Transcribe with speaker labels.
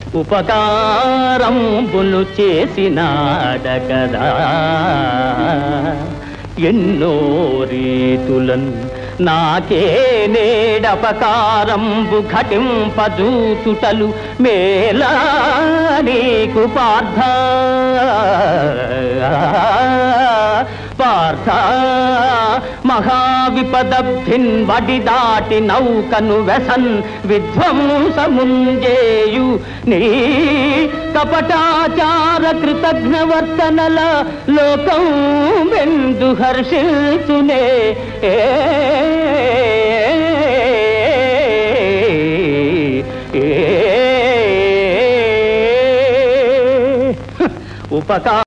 Speaker 1: ఉపకారంబులు చేసినాడ కదా ఎన్నో రీతులన్ నాకే నేడపకారంబు ఘటింపదూచుటలు మేలా నీకు పార్థ పార్థ మహావిపదభిన్ వడి దాటి నౌకను వెసన్ విధ్వంసముంజేయు నీ కపటాచార కృతజ్ఞవర్తనల లోకం వెందు హర్షిల్చునే ఏ ఉపకా